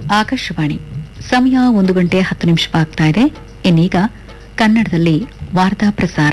ಆಕಾಶವಾಣಿ ಸಮಯ ಒಂದು ಗಂಟೆ ಹತ್ತು ನಿಮಿಷವಾಗ್ತಾ ಇದೆ ಇನ್ನೀಗ ಕನ್ನಡದಲ್ಲಿ ವಾರ್ತಾ ಪ್ರಸಾರ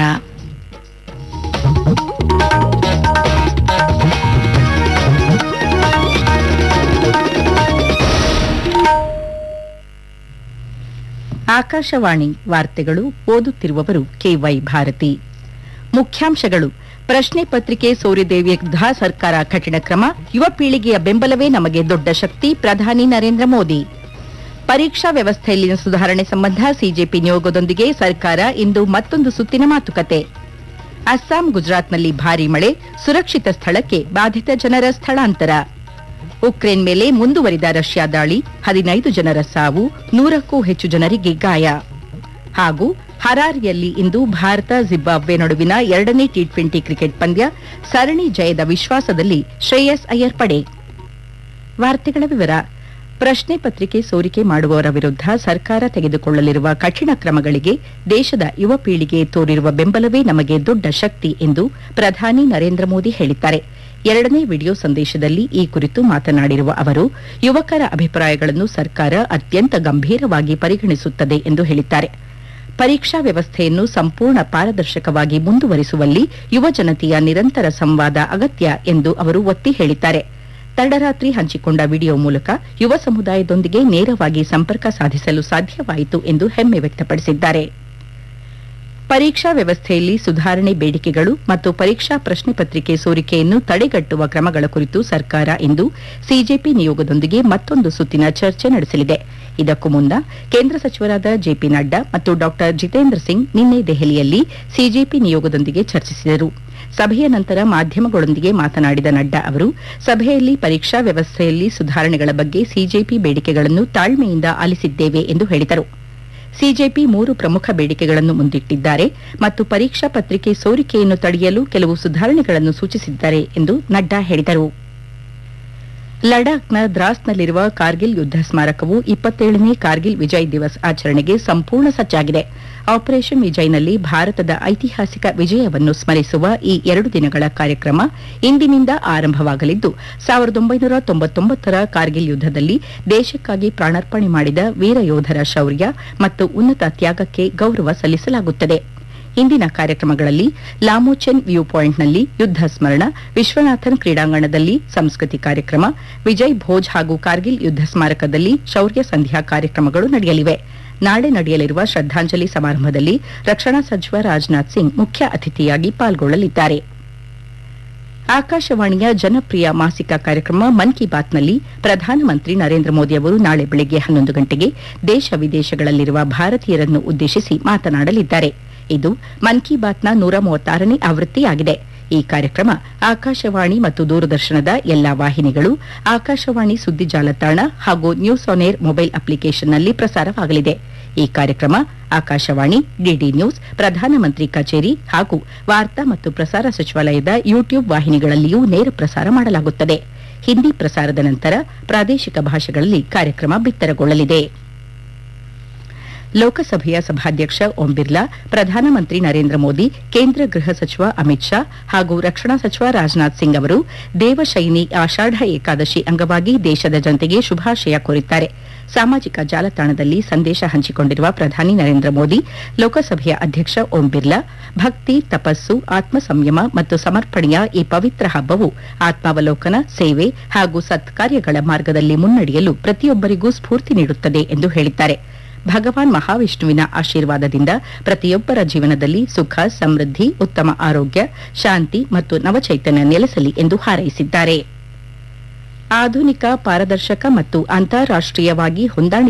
ಆಕಾಶವಾಣಿ ವಾರ್ತೆಗಳು ಓದುತ್ತಿರುವವರು ಕೆವೈ ಭಾರತಿ ಮುಖ್ಯಾಂಶಗಳು ಪ್ರಶ್ನೆ ಪತ್ರಿಕೆ ಸೋರಿದೆ ವಿರುದ್ಧ ಸರ್ಕಾರ ಕಠಿಣ ಕ್ರಮ ಯುವ ಪೀಳಿಗೆಯ ಬೆಂಬಲವೇ ನಮಗೆ ದೊಡ್ಡ ಶಕ್ತಿ ಪ್ರಧಾನಿ ನರೇಂದ್ರ ಮೋದಿ ಪರೀಕ್ಷಾ ವ್ಯವಸ್ಥೆಯಲ್ಲಿನ ಸುಧಾರಣೆ ಸಂಬಂಧ ಸಿಜೆಪಿ ನಿಯೋಗದೊಂದಿಗೆ ಸರ್ಕಾರ ಇಂದು ಮತ್ತೊಂದು ಸುತ್ತಿನ ಮಾತುಕತೆ ಅಸ್ಸಾಂ ಗುಜರಾತ್ನಲ್ಲಿ ಭಾರೀ ಮಳೆ ಸುರಕ್ಷಿತ ಸ್ಥಳಕ್ಕೆ ಬಾಧಿತ ಜನರ ಸ್ಥಳಾಂತರ ಉಕ್ರೇನ್ ಮೇಲೆ ಮುಂದುವರಿದ ರಷ್ಯಾ ದಾಳಿ ಹದಿನೈದು ಜನರ ಸಾವು ನೂರಕ್ಕೂ ಹೆಚ್ಚು ಜನರಿಗೆ ಗಾಯ ಹಾಗೂ ಹರಾರಿಯಲ್ಲಿ ಇಂದು ಭಾರತ ಜಿಂಬಾಬ್ವೆ ನಡುವಿನ ಎರಡನೇ ಟಿ ಟ್ವೆಂಟಿ ಕ್ರಿಕೆಟ್ ಪಂದ್ಯ ಸರಣಿ ಜಯದ ವಿಶ್ವಾಸದಲ್ಲಿ ಶ್ರೇಯಸ್ ಅಯ್ಯರ್ ಪಡೆ ವಾರ್ತೆಗಳ ವಿವರ ಪ್ರಶ್ನೆ ಪತ್ರಿಕೆ ಸೋರಿಕೆ ಮಾಡುವವರ ವಿರುದ್ಧ ಸರ್ಕಾರ ತೆಗೆದುಕೊಳ್ಳಲಿರುವ ಕಠಿಣ ಕ್ರಮಗಳಿಗೆ ದೇಶದ ಯುವ ಪೀಳಿಗೆ ತೋರಿರುವ ಬೆಂಬಲವೇ ನಮಗೆ ದೊಡ್ಡ ಶಕ್ತಿ ಎಂದು ಪ್ರಧಾನಿ ನರೇಂದ್ರ ಮೋದಿ ಹೇಳಿದ್ದಾರೆ ಎರಡನೇ ವಿಡಿಯೋ ಸಂದೇಶದಲ್ಲಿ ಈ ಕುರಿತು ಮಾತನಾಡಿರುವ ಅವರು ಯುವಕರ ಅಭಿಪ್ರಾಯಗಳನ್ನು ಸರ್ಕಾರ ಅತ್ಯಂತ ಗಂಭೀರವಾಗಿ ಪರಿಗಣಿಸುತ್ತದೆ ಎಂದು ಹೇಳಿದ್ದಾರೆ ಪರೀಕ್ಷಾ ವ್ಯವಸ್ಥೆಯನ್ನು ಸಂಪೂರ್ಣ ಪಾರದರ್ಶಕವಾಗಿ ಮುಂದುವರಿಸುವಲ್ಲಿ ಯುವ ಜನತೆಯ ನಿರಂತರ ಸಂವಾದ ಅಗತ್ಯ ಎಂದು ಅವರು ಒತ್ತಿ ಹೇಳಿದ್ದಾರೆ ತಡರಾತ್ರಿ ಹಂಚಿಕೊಂಡ ವಿಡಿಯೋ ಮೂಲಕ ಯುವ ಸಮುದಾಯದೊಂದಿಗೆ ನೇರವಾಗಿ ಸಂಪರ್ಕ ಸಾಧಿಸಲು ಸಾಧ್ಯವಾಯಿತು ಎಂದು ಹೆಮ್ಮೆ ವ್ಯಕ್ತಪಡಿಸಿದ್ದಾರೆ ಪರೀಕ್ಷಾ ವ್ಯವಸ್ಥೆಯಲ್ಲಿ ಸುಧಾರಣೆ ಬೇಡಿಕೆಗಳು ಮತ್ತು ಪರೀಕ್ಷಾ ಪ್ರಶ್ನೆ ಪತ್ರಿಕೆ ಸೋರಿಕೆಯನ್ನು ತಡೆಗಟ್ಟುವ ಕ್ರಮಗಳ ಕುರಿತು ಸರ್ಕಾರ ಇಂದು ಸಿಜೆಪಿ ನಿಯೋಗದೊಂದಿಗೆ ಮತ್ತೊಂದು ಸುತ್ತಿನ ಚರ್ಚೆ ನಡೆಸಲಿದೆ ಇದಕ್ಕೂ ಮುನ್ನ ಕೇಂದ್ರ ಸಚಿವರಾದ ಜೆಪಿ ನಡ್ಡಾ ಮತ್ತು ಡಾ ಜಿತೇಂದ್ರ ಸಿಂಗ್ ನಿನ್ನೆ ದೆಹಲಿಯಲ್ಲಿ ಸಿಜೆಪಿ ನಿಯೋಗದೊಂದಿಗೆ ಚರ್ಚಿಸಿದರು ಸಭೆಯ ನಂತರ ಮಾಧ್ಯಮಗಳೊಂದಿಗೆ ಮಾತನಾಡಿದ ನಡ್ಡಾ ಅವರು ಸಭೆಯಲ್ಲಿ ಪರೀಕ್ಷಾ ವ್ಯವಸ್ಥೆಯಲ್ಲಿ ಸುಧಾರಣೆಗಳ ಬಗ್ಗೆ ಸಿಜೆಪಿ ಬೇಡಿಕೆಗಳನ್ನು ತಾಳ್ಮೆಯಿಂದ ಆಲಿಸಿದ್ದೇವೆ ಎಂದು ಹೇಳಿದರು ಸಿಜೆಪಿ ಮೂರು ಪ್ರಮುಖ ಬೇಡಿಕೆಗಳನ್ನು ಮುಂದಿಟ್ಟಿದ್ದಾರೆ ಮತ್ತು ಪರೀಕ್ಷಾ ಪತ್ರಿಕೆ ಸೋರಿಕೆಯನ್ನು ತಡೆಯಲು ಕೆಲವು ಸುಧಾರಣೆಗಳನ್ನು ಸೂಚಿಸಿದ್ದಾರೆ ಎಂದು ನಡ್ಡಾ ಹೇಳಿದರು ಲಡಾಖ್ನ ದ್ರಾಸ್ನಲ್ಲಿರುವ ಕಾರ್ಗಿಲ್ ಯುದ್ಧ ಸ್ಮಾರಕವು ಇಪ್ಪತ್ತೇಳನೇ ಕಾರ್ಗಿಲ್ ವಿಜಯ್ ದಿವಸ್ ಆಚರಣೆಗೆ ಸಂಪೂರ್ಣ ಸಜ್ಜಾಗಿದೆ ಆಪರೇಷನ್ ವಿಜಯ್ನಲ್ಲಿ ಭಾರತದ ಐತಿಹಾಸಿಕ ವಿಜಯವನ್ನು ಸ್ಮರಿಸುವ ಈ ಎರಡು ದಿನಗಳ ಕಾರ್ಯಕ್ರಮ ಇಂದಿನಿಂದ ಆರಂಭವಾಗಲಿದ್ದು ಸಾವಿರದ ಒಂಬೈನೂರ ತೊಂಬತ್ತೊಂಬತ್ತರ ಕಾರ್ಗಿಲ್ ಯುದ್ದದಲ್ಲಿ ದೇಶಕ್ಕಾಗಿ ಪ್ರಾಣಾರ್ಪಣೆ ಮಾಡಿದ ವೀರ ಯೋಧರ ಶೌರ್ಯ ಮತ್ತು ಉನ್ನತ ತ್ಯಾಗಕ್ಕೆ ಗೌರವ ಸಲ್ಲಿಸಲಾಗುತ್ತದೆ ಇಂದಿನ ಕಾರ್ಯಕ್ರಮಗಳಲ್ಲಿ ಲಾಮೋಚೆನ್ ವ್ಯೂ ಪಾಯಿಂಟ್ನಲ್ಲಿ ಯುದ್ಧ ಸ್ಮರಣ ವಿಶ್ವನಾಥನ್ ಕ್ರೀಡಾಂಗಣದಲ್ಲಿ ಸಂಸ್ಕೃತಿ ಕಾರ್ಯಕ್ರಮ ವಿಜಯ್ ಭೋಜ್ ಹಾಗೂ ಕಾರ್ಗಿಲ್ ಯುದ್ಧ ಸ್ಮಾರಕದಲ್ಲಿ ಶೌರ್ಯ ಸಂಧ್ಯಾ ಕಾರ್ಯಕ್ರಮಗಳು ನಡೆಯಲಿವೆ ನಾಳೆ ನಡೆಯಲಿರುವ ಶ್ರದ್ದಾಂಜಲಿ ಸಮಾರಂಭದಲ್ಲಿ ರಕ್ಷಣಾ ಸಚಿವ ರಾಜನಾಥ್ ಸಿಂಗ್ ಮುಖ್ಯ ಅತಿಥಿಯಾಗಿ ಪಾಲ್ಗೊಳ್ಳಲಿದ್ದಾರೆ ಆಕಾಶವಾಣಿಯ ಜನಪ್ರಿಯ ಮಾಸಿಕ ಕಾರ್ಯಕ್ರಮ ಮನ್ ಕಿ ಬಾತ್ನಲ್ಲಿ ಪ್ರಧಾನಮಂತ್ರಿ ನರೇಂದ್ರ ಮೋದಿ ಅವರು ನಾಳೆ ಬೆಳಗ್ಗೆ ಹನ್ನೊಂದು ಗಂಟೆಗೆ ದೇಶ ವಿದೇಶಗಳಲ್ಲಿರುವ ಭಾರತೀಯರನ್ನು ಉದ್ದೇಶಿಸಿ ಮಾತನಾಡಲಿದ್ದಾರೆ ಇದು ಮನ್ ಕಿ ಬಾತ್ನ ನೂರ ಮೂವತ್ತಾರನೇ ಆವೃತ್ತಿಯಾಗಿದೆ ಈ ಕಾರ್ಯಕ್ರಮ ಆಕಾಶವಾಣಿ ಮತ್ತು ದೂರದರ್ಶನದ ಎಲ್ಲಾ ವಾಹಿನಿಗಳು ಆಕಾಶವಾಣಿ ಸುದ್ದಿ ಜಾಲತಾಣ ಹಾಗೂ ನ್ಯೂಸ್ ಆನ್ ಏರ್ ಮೊಬೈಲ್ ಅಪ್ಲಿಕೇಶನ್ನಲ್ಲಿ ಪ್ರಸಾರವಾಗಲಿದೆ ಈ ಕಾರ್ಯಕ್ರಮ ಆಕಾಶವಾಣಿ ಡಿಡಿ ನ್ಯೂಸ್ ಪ್ರಧಾನಮಂತ್ರಿ ಕಚೇರಿ ಹಾಗೂ ವಾರ್ತಾ ಮತ್ತು ಪ್ರಸಾರ ಸಚಿವಾಲಯದ ಯೂಟ್ಯೂಬ್ ವಾಹಿನಿಗಳಲ್ಲಿಯೂ ನೇರ ಪ್ರಸಾರ ಮಾಡಲಾಗುತ್ತದೆ ಹಿಂದಿ ಪ್ರಸಾರದ ನಂತರ ಪ್ರಾದೇಶಿಕ ಭಾಷೆಗಳಲ್ಲಿ ಕಾರ್ಯಕ್ರಮ ಬಿತ್ತರಗೊಳ್ಳಲಿದೆ ಲೋಕಸಭೆಯ ಸಭಾಧ್ಯಕ್ಷ ಓಂ ಬಿರ್ಲಾ ಪ್ರಧಾನಮಂತ್ರಿ ನರೇಂದ್ರ ಮೋದಿ ಕೇಂದ್ರ ಗೃಹ ಸಚಿವ ಅಮಿತ್ ಶಾ ಹಾಗೂ ರಕ್ಷಣಾ ಸಚಿವ ರಾಜನಾಥ್ ಸಿಂಗ್ ಅವರು ದೇವಶೈನಿ ಆಷಾಢ ಏಕಾದಶಿ ಅಂಗವಾಗಿ ದೇಶದ ಜನತೆಗೆ ಶುಭಾಶಯ ಕೋರಿದ್ದಾರೆ ಸಾಮಾಜಿಕ ಜಾಲತಾಣದಲ್ಲಿ ಸಂದೇಶ ಹಂಚಿಕೊಂಡಿರುವ ಪ್ರಧಾನಿ ನರೇಂದ್ರ ಮೋದಿ ಲೋಕಸಭೆಯ ಅಧ್ಯಕ್ಷ ಓಂ ಬಿರ್ಲಾ ಭಕ್ತಿ ತಪಸ್ಸು ಆತ್ಮ ಸಂಯಮ ಮತ್ತು ಸಮರ್ಪಣೆಯ ಈ ಪವಿತ್ರ ಹಬ್ಬವು ಆತ್ಮಾವಲೋಕನ ಸೇವೆ ಹಾಗೂ ಸತ್ಕಾರ್ಯಗಳ ಮಾರ್ಗದಲ್ಲಿ ಮುನ್ನಡೆಯಲು ಪ್ರತಿಯೊಬ್ಬರಿಗೂ ಸ್ಫೂರ್ತಿ ನೀಡುತ್ತದೆ ಎಂದು ಹೇಳಿದ್ದಾರೆ ಭಗವಾನ್ ಮಹಾವಿಷ್ಣುವಿನ ಆಶೀರ್ವಾದದಿಂದ ಪ್ರತಿಯೊಬ್ಬರ ಜೀವನದಲ್ಲಿ ಸುಖ ಸಮೃದ್ಧಿ ಉತ್ತಮ ಆರೋಗ್ಯ ಶಾಂತಿ ಮತ್ತು ನವಚೈತನ್ಯ ನೆಲೆಸಲಿ ಎಂದು ಹಾರೈಸಿದ್ದಾರೆ ಆಧುನಿಕ ಪಾರದರ್ಶಕ ಮತ್ತು ಅಂತಾರಾಷ್ಟೀಯವಾಗಿ ಹೊಂದಾಣಿಕೆ